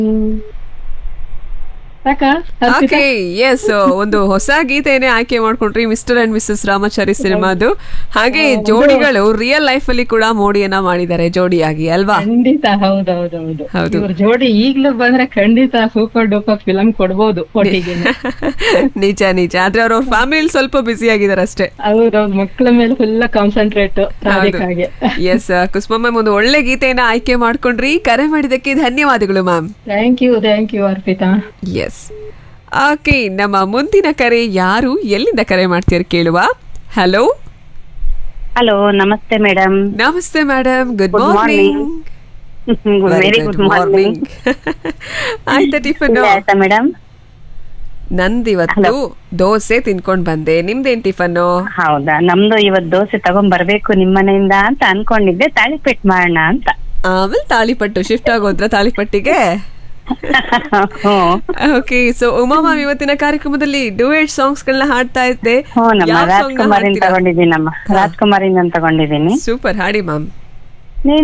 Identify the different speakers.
Speaker 1: ಸಾಕಾ Arpita?
Speaker 2: Okay yes ಒಂದು ಹೊಸ ಗೀತೆನೇ ಆಯ್ಕೆ ಮಾಡ್ಕೊಂಡ್ರಿ ಮಿಸ್ಟರ್ ಅಂಡ್ ಮಿಸಸ್ ರಾಮಾಚಾರಿ ಸಿನಿಮಾದು ಹಾಗೆ ಜೋಡಿಗಳು ರಿಯಲ್ ಲೈಫ್ ಅಲ್ಲಿ ಕೂಡ ಮೋಡಿಯನ್ನ ಮಾಡಿದ್ದಾರೆ ಜೋಡಿಯಾಗಿ ಅಲ್ವಾ
Speaker 1: ಖಂಡಿತ ಹೌದೌದೌದು
Speaker 2: ಹೌದು.
Speaker 1: ಇವ್ರ ಜೋಡಿ ಈಗ್ಲೂ ಬಂದ್ರೆ ಖಂಡಿತ ಸೂಪರ್ ಡೂಪರ್ ಫಿಲಂ ಕೊಡ್ಬೋದು ಒಟ್ಟಿಗೆ
Speaker 2: ನಿಜ ನಿಜ ಆದ್ರೆ ಅವ್ರ ಫ್ಯಾಮಿಲಿ ಸ್ವಲ್ಪ ಬಿಸಿ ಆಗಿದ್ದಾರೆ ಅಷ್ಟೇ
Speaker 1: ಹೌದೌದು ಮಕ್ಕಳ ಮೇಲೆ ಫುಲ್ ಕಾನ್ಸಂಟ್ರೇಟ್ ರಾಧಿಕಾಗೆ
Speaker 2: ಎಸ್ ಕುಸುಮ ಮ್ಯಾಮ್ ಒಂದು ಒಳ್ಳೆ ಗೀತೆಯನ್ನ ಆಯ್ಕೆ ಮಾಡ್ಕೊಂಡ್ರಿ ಕರೆ ಮಾಡಿದಕ್ಕೆ ಧನ್ಯವಾದಗಳು ma'am
Speaker 1: thank you thank you Arpitha
Speaker 2: yes okay ನಮ್ಮ ಮುಂದಿನ ಕರೆ ಯಾರು ಎಲ್ಲಿಂದ ಕರೆ ಮಾಡ್ತೀರ ಕೇಳುವ ಹಲೋ
Speaker 3: ಹಲೋ ನಮಸ್ತೆ ಮೇಡಮ್
Speaker 2: ನಮಸ್ತೆ madam good
Speaker 3: Good
Speaker 2: morning
Speaker 3: very good morning
Speaker 2: ಆಯ್ತಾ ಟಿಫನ್
Speaker 3: ಆಯ್ತಾ ಮೇಡಮ್
Speaker 2: ನಂದಿವತ್ತು ದೋಸೆ ತಿನ್ಕೊಂಡ್ ಬಂದೆ ನಿಮ್ದೇನ್ ಟಿಫನ್
Speaker 3: ಹೌದಾ ನಮ್ದು ಇವತ್ ದೋಸೆ ತಗೊಂಡ್ ಬರ್ಬೇಕು ನಿಮ್ ಮನೆಯಿಂದ ಅಂತ ಅನ್ಕೊಂಡಿದ್ದೆ ತಾಳಿಪೆಟ್ ಮಾಡೋಣ ಅಂತ
Speaker 2: ಆಮೇಲೆ ತಾಳಿಪಟ್ಟು ಶಿಫ್ಟ್ ಆಗೋದ್ರ ತಾಳಿಪಟ್ಟಿಗೆ
Speaker 3: hmm
Speaker 2: okay so Uma ma'am ಇವತ್ತಿನ ಕಾರ್ಯಕ್ರಮದಲ್ಲಿ ಡುಯೆಟ್ ಸಾಂಗ್ಸ್ ಗಳನ್ನ ಹಾಡ್ತಾ ಇದ್ದೆ
Speaker 3: ಹ್ಞೂ ನಮ್ಮ ರಾಜ್ಕುಮಾರಿನ್ ತಗೊಂಡಿದ್ದೀನಿ ನಮ್ಮ ರಾಜ್ಕುಮಾರಿನ ತಗೊಂಡಿದ್ದೀನಿ
Speaker 2: ಸೂಪರ್ ಹಾಡಿ ಮ್ಯಾಮ್